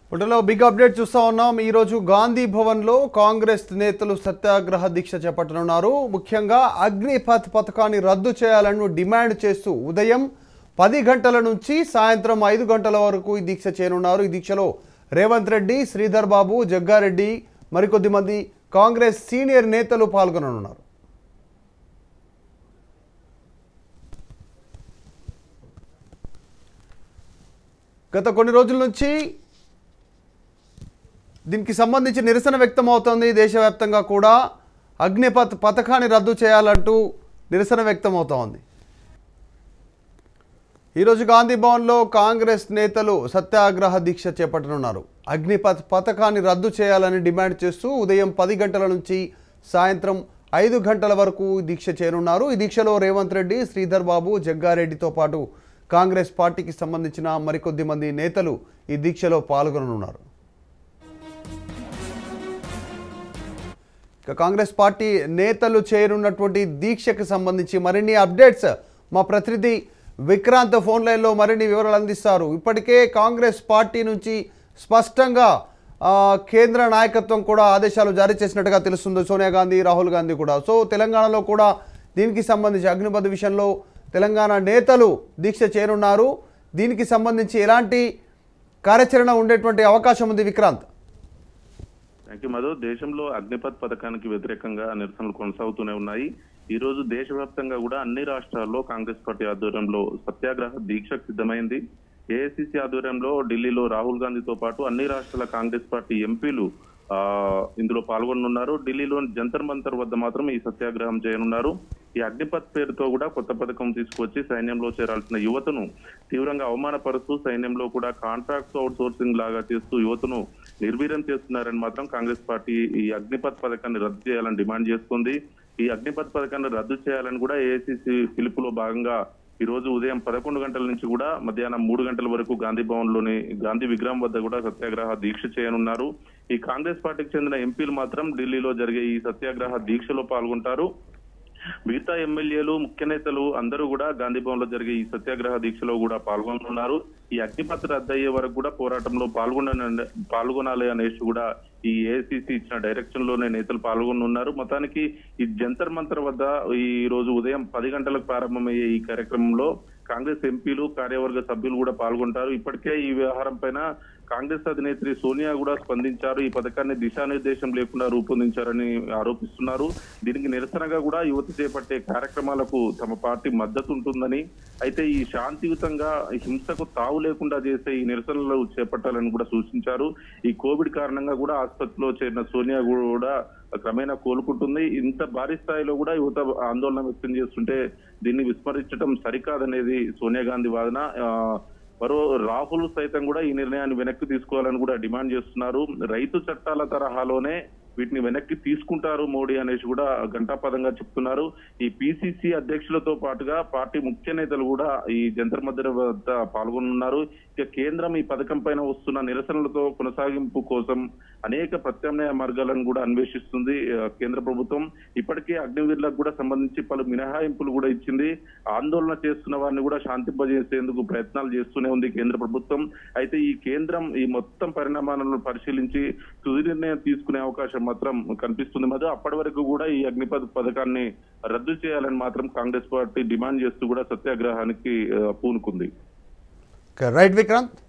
పుట్టలో big update చూస్తా ఉన్నాం ఈరోజు గాంధీ భవన్లో కాంగ్రెస్ నేతలు సత్యాగ్రహ దీక్ష చేపట్టనున్నారు ముఖ్యంగా అగ్నిపథ్ పథకాన్ని రద్దు చేయాలని డిమాండ్ చేస్తూ ఉదయం పది గంటల నుంచి సాయంత్రం ఐదు గంటల వరకు ఈ దీక్ష చేయనున్నారు ఈ దీక్షలో రేవంత్ రెడ్డి శ్రీధర్ బాబు జగ్గారెడ్డి మరికొద్ది మంది కాంగ్రెస్ సీనియర్ నేతలు పాల్గొననున్నారు గత కొన్ని రోజుల నుంచి దీనికి సంబంధించి నిరసన వ్యక్తం అవుతోంది దేశవ్యాప్తంగా కూడా అగ్నిపథ్ పథకాన్ని రద్దు చేయాలంటూ నిరసన వ్యక్తం అవుతోంది ఈరోజు గాంధీ భవన్లో కాంగ్రెస్ నేతలు సత్యాగ్రహ దీక్ష చేపట్టనున్నారు అగ్నిపథ్ పథకాన్ని రద్దు చేయాలని డిమాండ్ చేస్తూ ఉదయం పది గంటల నుంచి సాయంత్రం ఐదు గంటల వరకు ఈ దీక్ష చేరున్నారు ఈ దీక్షలో రేవంత్ రెడ్డి శ్రీధర్ బాబు జగ్గారెడ్డితో పాటు కాంగ్రెస్ పార్టీకి సంబంధించిన మరికొద్ది మంది నేతలు ఈ దీక్షలో పాల్గొననున్నారు ఇక కాంగ్రెస్ పార్టీ నేతలు చేరున్నటువంటి దీక్షకు సంబంధించి మరిన్ని అప్డేట్స్ మా ప్రతినిధి విక్రాంత్ ఫోన్ లైన్లో మరిన్ని వివరాలు అందిస్తారు ఇప్పటికే కాంగ్రెస్ పార్టీ నుంచి స్పష్టంగా ఆ, కేంద్ర నాయకత్వం కూడా ఆదేశాలు జారీ చేసినట్టుగా తెలుస్తుంది సోనియా గాంధీ రాహుల్ గాంధీ కూడా సో తెలంగాణలో కూడా దీనికి సంబంధించి అగ్నిపథ్ విషయంలో తెలంగాణ నేతలు దీక్ష చేరున్నారు దీనికి సంబంధించి ఎలాంటి కార్యాచరణ ఉండేటువంటి అవకాశం ఉంది విక్రాంత్ థ్యాంక్ యూ మధు దేశంలో అగ్నిపథ్ పథకానికి వ్యతిరేకంగా నిరసనలు కొనసాగుతూనే ఉన్నాయి ఈ రోజు దేశవ్యాప్తంగా కూడా అన్ని రాష్ట్రాల్లో కాంగ్రెస్ పార్టీ ఆధ్వర్యంలో సత్యాగ్రహ దీక్షకు సిద్ధమైంది ఏఐసిసి ఆధ్వర్యంలో ఢిల్లీలో రాహుల్ గాంధీతో పాటు అన్ని రాష్ట్రాల కాంగ్రెస్ పార్టీ ఎంపీలు ఆ ఇందులో పాల్గొనున్నారు ఢిల్లీలోని జంతర్ మంతర్ వద్ద మాత్రం ఈ సత్యాగ్రహం చేయనున్నారు ఈ అగ్నిపథ్ పేరుతో కూడా కొత్త పథకం తీసుకొచ్చి సైన్యంలో చేరాల్సిన యువతను తీవ్రంగా అవమానపరుస్తూ సైన్యంలో కూడా కాంట్రాక్ట్ అవుట్ సోర్సింగ్ లాగా చేస్తూ యువతను నిర్వీర్యం చేస్తున్నారని మాత్రం కాంగ్రెస్ పార్టీ ఈ అగ్నిపథ్ పథకాన్ని రద్దు చేయాలని డిమాండ్ చేస్తుంది ఈ అగ్నిపథ్ పథకాన్ని రద్దు చేయాలని కూడా ఏఐసిసి పిలుపులో భాగంగా ఈ రోజు ఉదయం పదకొండు గంటల నుంచి కూడా మధ్యాహ్నం మూడు గంటల వరకు గాంధీ భవన్ లోని గాంధీ విగ్రహం వద్ద కూడా సత్యాగ్రహ దీక్ష చేయనున్నారు ఈ కాంగ్రెస్ పార్టీకి చెందిన ఎంపీలు మాత్రం ఢిల్లీలో జరిగే ఈ సత్యాగ్రహ దీక్షలో పాల్గొంటారు మిగతా ఎమ్మెల్యేలు ముఖ్య నేతలు అందరూ కూడా గాంధీ భవన్ లో జరిగే ఈ సత్యాగ్రహ దీక్షలో కూడా పాల్గొంటున్నారు ఈ అగ్నిపథ్ రద్దు అయ్యే వరకు కూడా పోరాటంలో పాల్గొన పాల్గొనాలి అనేసి కూడా ఈ ఏసీసీ ఇచ్చిన డైరెక్షన్ లోనే నేతలు పాల్గొనున్నారు మొత్తానికి ఈ జంతర్ మంతర్ వద్ద ఈ రోజు ఉదయం పది గంటలకు ప్రారంభమయ్యే ఈ కార్యక్రమంలో కాంగ్రెస్ ఎంపీలు కార్యవర్గ సభ్యులు కూడా పాల్గొంటారు ఇప్పటికే ఈ వ్యవహారం పైన కాంగ్రెస్ అధినేత్రి సోనియా కూడా స్పందించారు ఈ పథకాన్ని దిశానిర్దేశం లేకుండా రూపొందించారని ఆరోపిస్తున్నారు దీనికి నిరసనగా కూడా యువత చేపట్టే కార్యక్రమాలకు తమ పార్టీ మద్దతు ఉంటుందని అయితే ఈ శాంతియుతంగా హింసకు తావు లేకుండా చేసే ఈ నిరసనలు చేపట్టాలని కూడా సూచించారు ఈ కోవిడ్ కారణంగా కూడా ఆసుపత్రిలో చేరిన సోనియా కూడా క్రమేణా కోలుకుంటుంది ఇంత భారీ స్థాయిలో కూడా యువత ఆందోళన వ్యక్తం చేస్తుంటే దీన్ని విస్మరించడం సరికాదనేది సోనియా గాంధీ వాదన ఆ, మరో రాహుల్ సైతం కూడా ఈ నిర్ణయాన్ని వెనక్కి తీసుకోవాలని కూడా డిమాండ్ చేస్తున్నారు రైతు చట్టాల తరహాలోనే వీటిని వెనక్కి తీసుకుంటారు మోడీ అనేసి కూడా ఘంటాపదంగా చెప్తున్నారు ఈ పిసిసి అధ్యక్షులతో పాటుగా పార్టీ ముఖ్య నేతలు కూడా ఈ జంతర్ మధ్య వద్ద పాల్గొనున్నారు ఇక కేంద్రం ఈ పథకం పైన వస్తున్న నిరసనలతో కొనసాగింపు కోసం అనేక ప్రత్యామ్నాయ మార్గాలను కూడా అన్వేషిస్తుంది ఆ, కేంద్ర ప్రభుత్వం ఇప్పటికే అగ్నివీరులకు కూడా సంబంధించి పలు మినహాయింపులు కూడా ఇచ్చింది ఆందోళన చేస్తున్న వారిని కూడా శాంతింపజేసేందుకు ప్రయత్నాలు చేస్తూనే ఉంది కేంద్ర ప్రభుత్వం అయితే ఈ కేంద్రం ఈ మొత్తం పరిణామాలను పరిశీలించి తుది నిర్ణయం తీసుకునే అవకాశం మాత్రం కనిపిస్తుంది మధు అప్పటి వరకు కూడా ఈ అగ్నిపథ్ పథకాన్ని రద్దు చేయాలని మాత్రం కాంగ్రెస్ పార్టీ డిమాండ్ చేస్తూ కూడా సత్యాగ్రహానికి ఆ, పూనుకుంది రైట్ విక్రాంత్